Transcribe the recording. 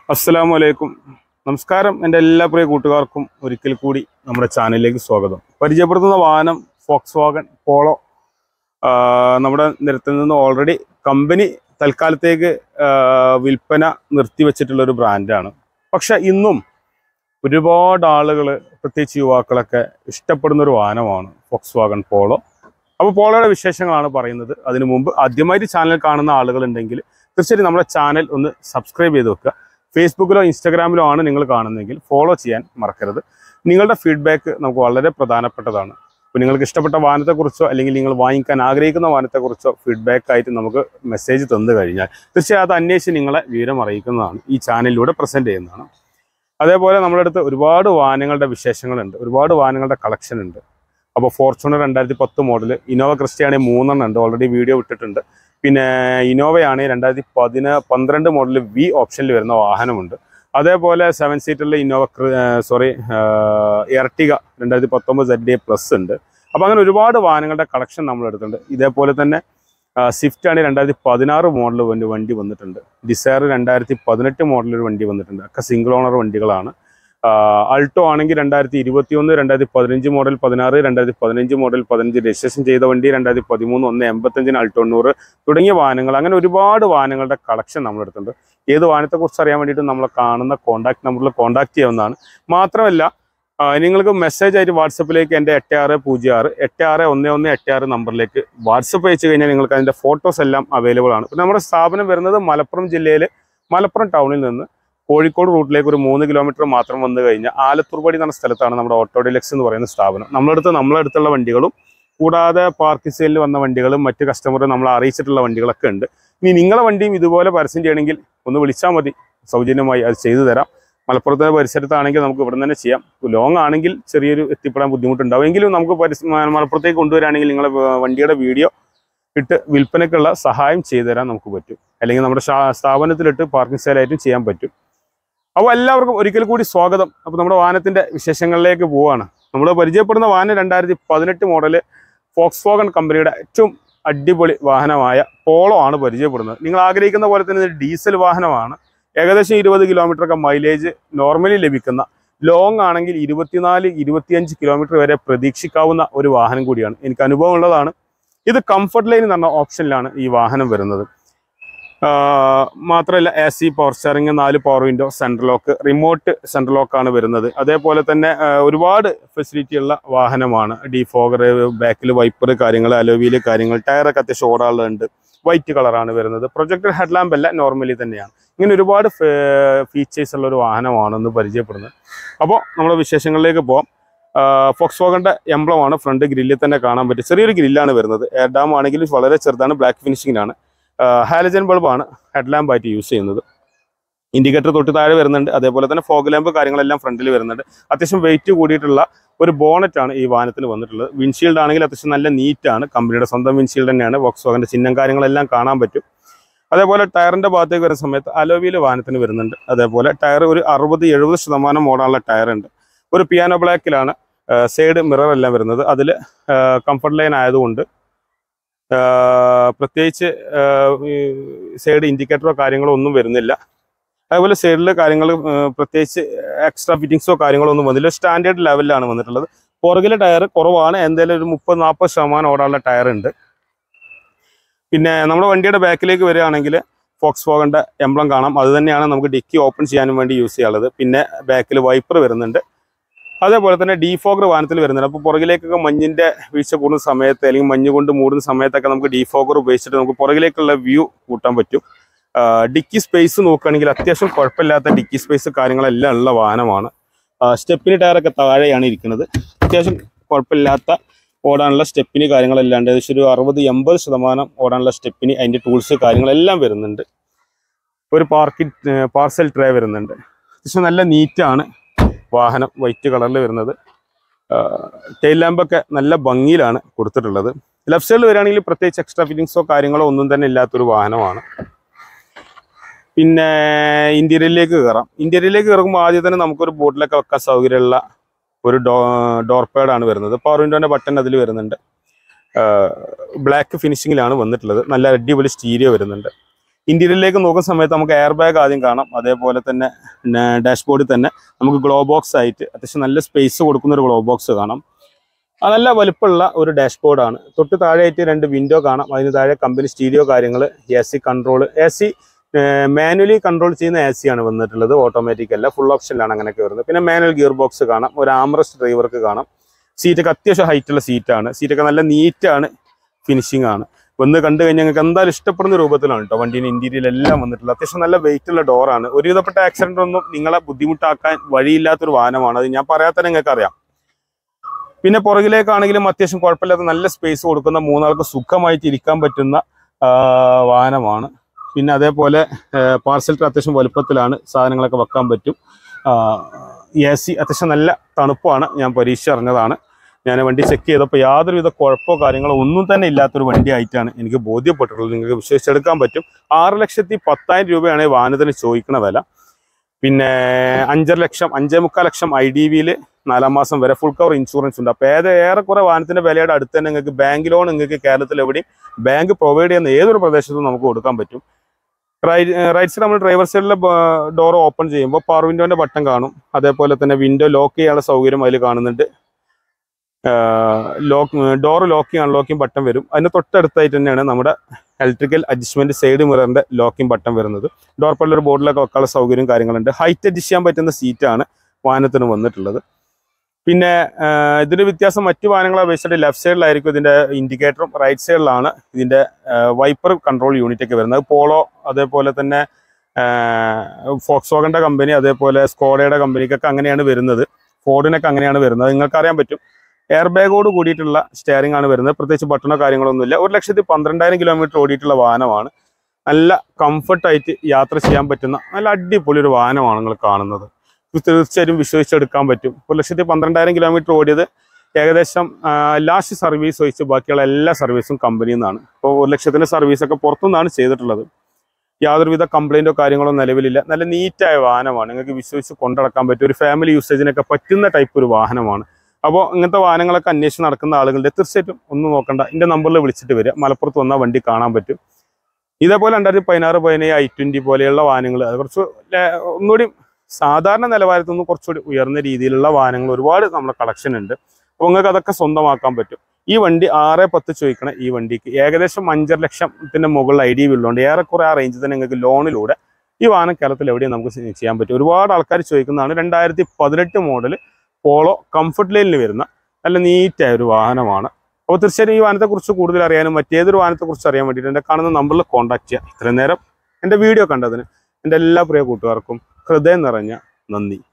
അസ്സലാമു അലൈക്കും നമസ്കാരം എൻ്റെ എല്ലാ പ്രിയ കൂട്ടുകാർക്കും ഒരിക്കൽ കൂടി നമ്മുടെ ചാനലിലേക്ക് സ്വാഗതം പരിചയപ്പെടുത്തുന്ന വാഹനം ഫോക്സ് വാഗൺ പോളോ ആ, നമ്മുടെ നിരത്തിൽ നിന്ന് ഓൾറെഡി കമ്പനി തൽക്കാലത്തേക്ക് ആ, വിൽപ്പന നിർത്തിവെച്ചിട്ടുള്ള ഒരു ബ്രാൻഡാണ് പക്ഷെ ഇന്നും ഒരുപാട് ആളുകൾ പ്രത്യേകിച്ച് യുവാക്കളൊക്കെ ഇഷ്ടപ്പെടുന്ന ഒരു വാഹനമാണ് ഫോക്സ് വാഗൺ പോളോ അപ്പോൾ പോളോയുടെ വിശേഷങ്ങളാണ് പറയുന്നത് അതിനു മുമ്പ് ആദ്യമായിട്ട് ചാനൽ കാണുന്ന ആളുകളുണ്ടെങ്കിൽ തീർച്ചയായിട്ടും നമ്മുടെ ചാനൽ ഒന്ന് സബ്സ്ക്രൈബ് ചെയ്ത് വെക്കുക ഫേസ്ബുക്കിലോ ഇൻസ്റ്റാഗ്രാമിലോ ആണ് നിങ്ങൾ കാണുന്നതെങ്കിൽ ഫോളോ ചെയ്യാൻ മറക്കരുത് നിങ്ങളുടെ ഫീഡ്ബാക്ക് നമുക്ക് വളരെ പ്രധാനപ്പെട്ടതാണ് ഇപ്പോൾ നിങ്ങൾക്ക് ഇഷ്ടപ്പെട്ട വാഹനത്തെക്കുറിച്ചോ അല്ലെങ്കിൽ നിങ്ങൾ വാങ്ങിക്കാൻ ആഗ്രഹിക്കുന്ന വാഹനത്തെക്കുറിച്ചോ ഫീഡ്ബാക്ക് ആയിട്ട് നമുക്ക് മെസ്സേജ് തന്നു കഴിഞ്ഞാൽ തീർച്ചയായും അത് അന്വേഷിച്ച് നിങ്ങളെ വിവരം അറിയിക്കുന്നതാണ് ഈ ചാനലിലൂടെ പ്രസൻറ്റ് ചെയ്യുന്നതാണ് അതേപോലെ നമ്മുടെ അടുത്ത് ഒരുപാട് വാഹനങ്ങളുടെ വിശേഷങ്ങളുണ്ട് ഒരുപാട് വാഹനങ്ങളുടെ കളക്ഷൻ ഉണ്ട് അപ്പോൾ ഫോർച്യൂണർ രണ്ടായിരത്തി പത്ത് മോഡൽ ഇന്നോവ ക്രിസ്റ്റിയാണെ മൂന്നെണ്ണം ഉണ്ട് ഓൾറെഡി വീഡിയോ ഇട്ടിട്ടുണ്ട് പിന്നെ ഇന്നോവയാണ് രണ്ടായിരത്തി പതിന പന്ത്രണ്ട് മോഡൽ വി ഓപ്ഷനിൽ വരുന്ന വാഹനമുണ്ട് അതേപോലെ സെവൻ സീറ്ററിൽ ഇന്നോവ സോറി എർട്ടിക രണ്ടായിരത്തി പത്തൊമ്പത് സെഡ് എ പ്ലസ് ഉണ്ട് അപ്പോൾ അങ്ങനെ ഒരുപാട് വാഹനങ്ങളുടെ കളക്ഷൻ നമ്മൾ എടുത്തിട്ടുണ്ട് ഇതേപോലെ തന്നെ സ്വിഫ്റ്റ് ആണ് രണ്ടായിരത്തി പതിനാറ് മോഡൽ വണ്ടി വണ്ടി വന്നിട്ടുണ്ട് ഡിസയർ രണ്ടായിരത്തി പതിനെട്ട് മോഡൽ ഒരു വണ്ടി വന്നിട്ടുണ്ട് ഒക്കെ സിംഗിൾ ഓണർ വണ്ടികളാണ് അൾട്ടോ ആണെങ്കിൽ രണ്ടായിരത്തി ഇരുപത്തി ഒന്ന് രണ്ടായിരത്തി പതിനഞ്ച് മോഡൽ പതിനാറ് രണ്ടായിരത്തി പതിനഞ്ച് മോഡൽ പതിനഞ്ച് രജിസ്ട്രേഷൻ ചെയ്ത വണ്ടി രണ്ടായിരത്തി പതിമൂന്ന് ഒന്ന് എൺപത്തഞ്ചിന് അൾട്ടോ നൂറ് തുടങ്ങിയ വാഹനങ്ങൾ അങ്ങനെ ഒരുപാട് വാഹനങ്ങളുടെ കളക്ഷൻ നമ്മൾ എടുത്തിട്ടുണ്ട് ഏത് വാഹനത്തെക്കുറിച്ച് അറിയാൻ വേണ്ടിയിട്ട് നമ്മൾ കാണുന്ന കോൺടാക്ട് നമ്പറിൽ കോൺടാക്ട് ചെയ്യാവുന്നതാണ് മാത്രമല്ല ആ, നിങ്ങൾക്ക് മെസ്സേജ് ആയിട്ട് വാട്സപ്പിലേക്ക് എൻ്റെ എട്ട് ആറ് പൂജ്യം ആറ് എട്ട് ആറ് ഒന്ന് ഒന്ന് എട്ട് ആറ് നമ്പറിലേക്ക് വാട്സപ്പ് അയച്ചു കഴിഞ്ഞാൽ നിങ്ങൾക്ക് അതിൻ്റെ ഫോട്ടോസ് എല്ലാം അവൈലബിൾ ആണ് പിന്നെ നമ്മുടെ സ്ഥാപനം വരുന്നത് മലപ്പുറം ജില്ലയിൽ മലപ്പുറം ടൗണിൽ നിന്ന് കോഴിക്കോട് റൂട്ടിലേക്ക് ഒരു മൂന്ന് കിലോമീറ്റർ മാത്രം വന്നു കഴിഞ്ഞാൽ ആലത്തൂർപടി എന്ന സ്ഥലത്താണ് നമ്മുടെ ഓട്ടോ ഡിലക്സ് എന്ന് പറയുന്ന സ്ഥാപനം നമ്മളടുത്ത് നമ്മളടുത്തുള്ള വണ്ടികളും കൂടാതെ പാർക്കിംഗ് സെയിലിൽ വന്ന വണ്ടികളും മറ്റ് കസ്റ്റമർ നമ്മൾ അറിയിച്ചിട്ടുള്ള വണ്ടികളൊക്കെ ഉണ്ട് ഇനി നിങ്ങളെ വണ്ടിയും ഇതുപോലെ പരസ്യം ചെയ്യണമെങ്കിൽ ഒന്ന് വിളിച്ചാൽ മതി സൗജന്യമായി അത് ചെയ്തു തരാം മലപ്പുറത്തെ പരിസരത്താണെങ്കിൽ നമുക്ക് ഇവിടെ തന്നെ ചെയ്യാം ലോങ് ആണെങ്കിൽ ചെറിയൊരു എത്തിപ്പെടാൻ ബുദ്ധിമുട്ടുണ്ടാവും എങ്കിലും നമുക്ക് പരിസ മ- മലപ്പുറത്തേക്ക് കൊണ്ടുവരാണെങ്കിൽ നിങ്ങളെ വ- വണ്ടിയുടെ വീഡിയോ ഇട്ട് വിൽപ്പനയ്ക്കുള്ള സഹായം ചെയ്തു തരാൻ നമുക്ക് പറ്റും അല്ലെങ്കിൽ നമ്മുടെ ഷാ- സ്ഥാപനത്തിലിട്ട് പാർക്കിംഗ് സെയിലായിട്ടും ചെയ്യാൻ പറ്റും അപ്പോൾ എല്ലാവർക്കും ഒരിക്കൽ കൂടി സ്വാഗതം അപ്പോൾ നമ്മുടെ വാഹനത്തിന്റെ വിശേഷങ്ങളിലേക്ക് പോവാണ് നമ്മൾ പരിചയപ്പെടുന്ന വാഹനം രണ്ടായിരത്തി പതിനെട്ട് മോഡല് ഫോക്സ് വാഗൺ കമ്പനിയുടെ ഏറ്റവും അടിപൊളി വാഹനമായ പോളോ ആണ് പരിചയപ്പെടുന്നത് നിങ്ങൾ ആഗ്രഹിക്കുന്ന പോലെ തന്നെ ഇത് ഡീസൽ വാഹനമാണ് ഏകദേശം ഇരുപത് കിലോമീറ്റർ ഒക്കെ മൈലേജ് നോർമലി ലഭിക്കുന്ന ലോങ് ആണെങ്കിൽ ഇരുപത്തിനാല് ഇരുപത്തിയഞ്ച് കിലോമീറ്റർ വരെ പ്രതീക്ഷിക്കാവുന്ന ഒരു വാഹനം കൂടിയാണ് എനിക്ക് അനുഭവം ഉള്ളതാണ് ഇത് കംഫർട്ട് ലൈൻ എന്ന് പറഞ്ഞ ഓപ്ഷനിലാണ് ഈ വാഹനം വരുന്നത് ആഹ് മാത്രമല്ല എ സി പവർ സ്റ്റാറിംഗ് നാല് power window central lock remote central ലോക്കാണ് വരുന്നത് അതേപോലെ തന്നെ ആഹ് ഒരുപാട് ഫെസിലിറ്റി ഉള്ള വാഹനമാണ് ഡീഫോഗർ ബാക്കിൽ വൈപ്പർ കാര്യങ്ങൾ അലോവിയിൽ കാര്യങ്ങൾ ടയറൊക്കെ അത്യാവശ്യം ഓടാളുണ്ട് വൈറ്റ് കളറാണ് വരുന്നത് പ്രൊജക്ടർ ഹെഡ്ലാമ്പ് അല്ല നോർമലി തന്നെയാണ് ഇങ്ങനെ ഒരുപാട് ഫീച്ചേഴ്സ് ഉള്ള ഒരു വാഹനമാണെന്ന് പരിചയപ്പെടുന്നത് അപ്പോൾ നമ്മുടെ വിശേഷങ്ങളിലേക്ക് പോകാം ഫോക്സ് വാഗന്റെ എംബ്ലമാണ് ഫ്രണ്ട് ഗ്രില്ലിൽ തന്നെ കാണാൻ പറ്റും ചെറിയൊരു ഗ്രില്ലാണ് വരുന്നത് എയർ ഡാം ആണെങ്കിലും വളരെ ചെറുതാണ് ബ്ലാക്ക് ഫിനിഷിങ്ങിനാണ് ഹാലജൻ ബൾബാണ് ഹെഡ്ലാമ്പ് ആയിട്ട് യൂസ് ചെയ്യുന്നത് ഇൻഡിക്കേറ്റർ തൊട്ട് താഴെ വരുന്നുണ്ട് അതേപോലെ തന്നെ ഫോഗ് ലാമ്പ് കാര്യങ്ങളെല്ലാം ഫ്രണ്ടിൽ വരുന്നുണ്ട് അത്യാവശ്യം വെയിറ്റ് കൂടിയിട്ടുള്ള ഒരു ബോണറ്റ് ആണ് ഈ വാഹനത്തിന് വന്നിട്ടുള്ളത് വിൻഷീൽഡ് ആണെങ്കിൽ അത്യാവശ്യം നല്ല നീറ്റാണ് കമ്പനിയുടെ സ്വന്തം വിൻഷീൽഡ് തന്നെയാണ് വോക്സ് വാഗന്റെ ചിഹ്നം കാര്യങ്ങളെല്ലാം കാണാൻ പറ്റും അതേപോലെ ടയറിന്റെ ഭാഗത്തേക്ക് വരുന്ന സമയത്ത് അലോവിയിൽ വാഹനത്തിന് വരുന്നുണ്ട് അതേപോലെ ടയർ ഒരു അറുപത് എഴുപത് ശതമാനം മോഡാനുള്ള ടയർ ഉണ്ട് ഒരു പിയാനോ ബ്ലാക്കിലാണ് സൈഡ് മിറർ എല്ലാം വരുന്നത് അതിൽ കംഫർട്ട് ലൈൻ ആയതുകൊണ്ട് ആ, പ്രത്യേകിച്ച് സൈഡ് ഇൻഡിക്കേറ്ററോ കാര്യങ്ങളോ ഒന്നും വരുന്നില്ല അതേപോലെ സൈഡിൽ കാര്യങ്ങൾ പ്രത്യേകിച്ച് എക്സ്ട്രാ ഫിറ്റിങ്സോ കാര്യങ്ങളോ ഒന്നും വന്നില്ല സ്റ്റാൻഡേർഡ് ലെവലിലാണ് വന്നിട്ടുള്ളത് പുറകിലെ ടയർ കുറവാണ് എന്തായാലും ഒരു മുപ്പത് നാൽപ്പത് ശതമാനം ഓടാനുള്ള ടയർ ഉണ്ട് പിന്നെ നമ്മുടെ വണ്ടിയുടെ ബാക്കിലേക്ക് വരികയാണെങ്കിൽ ഫോക്സ് ഫോഗന്റെ എംബ്ലം കാണാം അത് തന്നെയാണ് നമുക്ക് ഡിക്കി ഓപ്പൺ ചെയ്യാനും വേണ്ടി യൂസ് ചെയ്യാനുള്ളത് പിന്നെ ബാക്കിൽ വൈപ്പർ വരുന്നുണ്ട് അതേപോലെ തന്നെ ഡീഫോഗർ വാഹനത്തിൽ വരുന്നുണ്ട് അപ്പോൾ പുറകിലേക്കൊക്കെ മഞ്ഞിന്റെ വീഴ്ച കൂടുന്ന സമയത്ത് അല്ലെങ്കിൽ മഞ്ഞ് കൊണ്ട് മൂടുന്ന സമയത്തൊക്കെ നമുക്ക് ഡീഫോഗർ ഉപയോഗിച്ചിട്ട് നമുക്ക് പുറകിലേക്കുള്ള വ്യൂ കൂട്ടാൻ പറ്റും ഡിക്കി സ്പേസ് നോക്കുകയാണെങ്കിൽ അത്യാവശ്യം കുഴപ്പമില്ലാത്ത ഡിക്കി സ്പേസ് കാര്യങ്ങളെല്ലാം ഉള്ള വാഹനമാണ് സ്റ്റെപ്പിന് ടയറൊക്കെ താഴെയാണ് ഇരിക്കുന്നത് അത്യാവശ്യം കുഴപ്പമില്ലാത്ത ഓടാനുള്ള സ്റ്റെപ്പിന് കാര്യങ്ങളെല്ലാം ഉണ്ട് ഏകദേശം ഒരു അറുപത് എൺപത് ശതമാനം ഓടാനുള്ള സ്റ്റെപ്പിന് അതിൻ്റെ ടൂൾസ് കാര്യങ്ങളെല്ലാം വരുന്നുണ്ട് ഒരു പാർക്കി പാർസൽ ട്രേ വരുന്നുണ്ട് അത്യാവശ്യം നല്ല നീറ്റാണ് വാഹനം വൈറ്റ് കളറിൽ വരുന്നത് ടെയിൽ ലാമ്പൊക്കെ നല്ല ഭംഗിയിലാണ് കൊടുത്തിട്ടുള്ളത് ലെഫ്റ്റ് സൈഡിൽ വരികയാണെങ്കിൽ പ്രത്യേകിച്ച് എക്സ്ട്രാ ഫിറ്റിങ്സോ കാര്യങ്ങളോ ഒന്നും തന്നെ ഇല്ലാത്തൊരു വാഹനമാണ് പിന്നെ ഇന്റീരിയറിലേക്ക് കയറാം ഇന്റീരിയറിലേക്ക് കയറുമ്പോൾ ആദ്യം തന്നെ നമുക്കൊരു ബോട്ടിലൊക്കെ വെക്കാൻ സൗകര്യമുള്ള ഒരു ഡോ ഡോർ പാഡാണ് വരുന്നത് പവർ വിൻഡോന്റെ ബട്ടൺ അതിൽ വരുന്നുണ്ട് ബ്ലാക്ക് ഫിനിഷിങ്ങിലാണ് വന്നിട്ടുള്ളത് നല്ല അടിപൊളി സ്റ്റീരിയോ വരുന്നുണ്ട് ഇന്റീരിയറിലേക്ക് നോക്കുന്ന സമയത്ത് നമുക്ക് എയർ ബാഗ് ആദ്യം കാണാം അതേപോലെ തന്നെ ഡാഷ്ബോർഡിൽ തന്നെ നമുക്ക് ഗ്ലോ ബോക്സ് ആയിട്ട് അത്യാവശ്യം നല്ല സ്പേസ് കൊടുക്കുന്ന ഒരു ഗ്ലോ ബോക്സ് കാണാം ആ നല്ല വലുപ്പമുള്ള ഒരു ഡാഷ്ബോർഡാണ് തൊട്ട് താഴെയായിട്ട് രണ്ട് വിൻഡോ കാണാം അതിന് താഴെ കമ്പനി സ്റ്റീരിയോ കാര്യങ്ങൾ A C control A C manually control ചെയ്യുന്ന എ സി ആണ് വന്നിട്ടുള്ളത് ഓട്ടോമാറ്റിക് അല്ല ഫുൾ ഓപ്ഷനിലാണ് അങ്ങനെയൊക്കെ വരുന്നത് പിന്നെ മാനുവൽ ഗിയർ ബോക്സ് കാണാം ഒരു ആംറസ്റ്റ് ഡ്രൈവർക്ക് കാണാം സീറ്റൊക്കെ അത്യാവശ്യം ഹൈറ്റുള്ള സീറ്റാണ് സീറ്റൊക്കെ നല്ല നീറ്റാണ് ഫിനിഷിംഗ് ആണ് വന്ന് കണ്ടു കഴിഞ്ഞാൽ നിങ്ങൾക്ക് എന്തായാലും ഇഷ്ടപ്പെടുന്ന രൂപത്തിലാണ് കേട്ടോ വണ്ടീൻ്റെ ഇന്റീരിയൽ എല്ലാം വന്നിട്ടുള്ളത് അത്യാവശ്യം നല്ല വെയിറ്റ് ഉള്ള ഡോറാണ് ഒരുവിധപ്പെട്ട ആക്സിഡന്റ് ഒന്നും നിങ്ങളെ ബുദ്ധിമുട്ടാക്കാൻ വഴിയില്ലാത്തൊരു വാഹനമാണ് അത് ഞാൻ പറയാത്ത നിങ്ങൾക്ക് അറിയാം പിന്നെ പുറകിലേക്കാണെങ്കിലും അത്യാവശ്യം കുഴപ്പമില്ലാത്ത നല്ല സ്പേസ് കൊടുക്കുന്ന മൂന്നാൾക്ക് സുഖമായിട്ട് ഇരിക്കാൻ പറ്റുന്ന ആ, വാഹനമാണ് പിന്നെ അതേപോലെ പാർസൽ അത്യാവശ്യം വലുപ്പത്തിലാണ് സാധനങ്ങളൊക്കെ വെക്കാൻ പറ്റും എ സി അത്യാവശ്യം നല്ല തണുപ്പാണ് ഞാൻ പരീക്ഷ അറിഞ്ഞതാണ് ഞാൻ വണ്ടി ചെക്ക് ചെയ്തപ്പോൾ യാതൊരുവിധ കുഴപ്പമോ കാര്യങ്ങളോ ഒന്നും തന്നെ ഇല്ലാത്തൊരു വണ്ടി ആയിട്ടാണ് എനിക്ക് ബോധ്യപ്പെട്ടിട്ടുള്ളത് നിങ്ങൾക്ക് വിശ്വസിച്ചെടുക്കാൻ പറ്റും ആറ് ലക്ഷത്തി പത്തായിരം രൂപയാണ് ഈ വാഹനത്തിന് ചോദിക്കുന്ന വില പിന്നെ അഞ്ചര ലക്ഷം അഞ്ചേ മുക്കാൽ ലക്ഷം ഐ ഡി വിയിൽ നാലാം മാസം വരെ ഫുൾ കവർ ഇൻഷുറൻസ് ഉണ്ട് അപ്പോൾ ഏത് ഏറെക്കുറെ വാഹനത്തിന്റെ വിലയുടെ അടുത്ത് തന്നെ നിങ്ങൾക്ക് ബാങ്ക് ലോൺ നിങ്ങൾക്ക് കേരളത്തിൽ എവിടെയും ബാങ്ക് പ്രൊവൈഡ് ചെയ്യുന്ന ഏതൊരു പ്രദേശത്തും നമുക്ക് കൊടുക്കാൻ പറ്റും റൈറ്റ് റൈറ്റ് സൈഡ് നമ്മൾ ഡ്രൈവർ സൈഡിലെ ഡോർ ഓപ്പൺ ചെയ്യുമ്പോൾ പവർ വിൻഡോന്റെ ബട്ടൺ കാണും അതേപോലെ തന്നെ വിൻഡോ ലോക്ക് ചെയ്യാനുള്ള സൗകര്യം അതിൽ കാണുന്നുണ്ട് lock door locking unlocking button വരും അതിന് തൊട്ടടുത്തായിട്ട് തന്നെയാണ് നമ്മുടെ ഇലക്ട്രിക്കൽ അഡ്ജസ്റ്റ്മെന്റ് സൈഡ് മിററിന്റെ ലോക്കിംഗ് ബട്ടൺ വരുന്നത് ഡോർ പള്ളിൽ ഒരു ബോർഡിലൊക്കെ വെക്കാനുള്ള സൗകര്യം കാര്യങ്ങളുണ്ട് ഹൈറ്റ് അഡ്ജസ്റ്റ് ചെയ്യാൻ പറ്റുന്ന സീറ്റാണ് വാഹനത്തിന് വന്നിട്ടുള്ളത് പിന്നെ ആ, ഇതിന്റെ വ്യത്യാസം മറ്റു വാഹനങ്ങളെ അപേക്ഷിച്ചിട്ട് ലെഫ്റ്റ് സൈഡിലായിരിക്കും ഇതിന്റെ ഇൻഡിക്കേറ്ററും റൈറ്റ് സൈഡിലാണ് ഇതിന്റെ വൈപ്പർ കൺട്രോൾ യൂണിറ്റ് ഒക്കെ വരുന്നത് പോളോ അതേപോലെ തന്നെ ഫോക്സോഗന്റെ കമ്പനി അതേപോലെ സ്കോഡയുടെ കമ്പനിക്കൊക്കെ അങ്ങനെയാണ് വരുന്നത് ഫോർഡിനൊക്കെ അങ്ങനെയാണ് വരുന്നത് നിങ്ങൾക്ക് അറിയാൻ പറ്റും എയർ ബാഗോട് കൂടിയിട്ടുള്ള സ്റ്റിയറിംഗ് ആണ് വരുന്നത് പ്രത്യേകിച്ച് ബട്ടണോ കാര്യങ്ങളൊന്നുമില്ല ഒരു ലക്ഷത്തി പന്ത്രണ്ടായിരം കിലോമീറ്റർ ഓടിയിട്ടുള്ള വാഹനമാണ് നല്ല കംഫർട്ടായിട്ട് യാത്ര ചെയ്യാൻ പറ്റുന്ന നല്ല അടിപൊളി ഒരു വാഹനമാണ് നിങ്ങൾ കാണുന്നത് ഇത് തീർച്ചയായും വിശ്വസിച്ചെടുക്കാൻ പറ്റും ഒരു ലക്ഷത്തി പന്ത്രണ്ടായിരം കിലോമീറ്റർ ഓടിയത് ഏകദേശം ലാസ്റ്റ് സർവീസ് ഒഴിച്ച് ബാക്കിയുള്ള എല്ലാ സർവീസും കമ്പനിയിൽ നിന്നാണ് അപ്പോൾ ഒരു ലക്ഷത്തിന്റെ സർവീസൊക്കെ പുറത്തുനിന്നാണ് ചെയ്തിട്ടുള്ളത് യാതൊരുവിധ കംപ്ലൈന്റോ കാര്യങ്ങളോ നിലവിലില്ല നല്ല നീറ്റായ വാഹനമാണ് നിങ്ങൾക്ക് വിശ്വസിച്ച് കൊണ്ടുനടക്കാൻ പറ്റും ഒരു ഫാമിലി യൂസേജിനൊക്കെ പറ്റുന്ന ടൈപ്പ് ഒരു വാഹനമാണ് അപ്പോൾ ഇങ്ങനത്തെ വാഹനങ്ങളൊക്കെ അന്വേഷിച്ച് നടക്കുന്ന ആളുകളുടെ തീർച്ചയായിട്ടും ഒന്നും നോക്കണ്ട എൻ്റെ നമ്പറിൽ വിളിച്ചിട്ട് വരിക മലപ്പുറത്ത് വന്നാൽ വണ്ടി കാണാൻ പറ്റും ഇതേപോലെ രണ്ടായിരത്തി പതിനാറ് പതിനേഴ് ഐ ട്വന്റി പോലെയുള്ള വാഹനങ്ങൾ അത് കുറച്ച് ലെ- ഒന്നുകൂടി സാധാരണ നിലവാരത്തിൽ നിന്ന് കുറച്ചുകൂടി ഉയർന്ന രീതിയിലുള്ള വാഹനങ്ങൾ ഒരുപാട് നമ്മുടെ കളക്ഷൻ ഉണ്ട് അപ്പോൾ നിങ്ങൾക്ക് അതൊക്കെ സ്വന്തമാക്കാൻ പറ്റും ഈ വണ്ടി ആറ് പത്ത് ചോദിക്കണ ഈ വണ്ടിക്ക് ഏകദേശം അഞ്ചര ലക്ഷത്തിന്റെ മുകളിൽ ഐ ഡി ഉള്ളതുകൊണ്ട് ഏറെക്കുറെ ആ റേഞ്ചിൽ തന്നെ നിങ്ങൾക്ക് ലോണിലൂടെ ഈ വാഹനം കേരളത്തിൽ എവിടെയും നമുക്ക് ചെ- ചെയ്യാൻ പറ്റും ഒരുപാട് ആൾക്കാർ ചോദിക്കുന്നതാണ് രണ്ടായിരത്തി പതിനെട്ട് മോഡൽ പോളോ കംഫർട്ട് ലൈനിൽ വരുന്ന നല്ല നീറ്റായ ഒരു വാഹനമാണ് അപ്പോൾ തീർച്ചയായും ഈ വാഹനത്തെക്കുറിച്ച് കൂടുതൽ അറിയാനും മറ്റേതൊരു വാഹനത്തെക്കുറിച്ച് അറിയാൻ വേണ്ടിയിട്ട് എൻ്റെ കാണുന്ന നമ്പറിൽ കോൺടാക്ട് ചെയ്യുക ഇത്രയും നേരം എൻ്റെ വീഡിയോ കണ്ടതിന് എൻ്റെ എല്ലാ പ്രിയ കൂട്ടുകാർക്കും ഹൃദയം നിറഞ്ഞ നന്ദി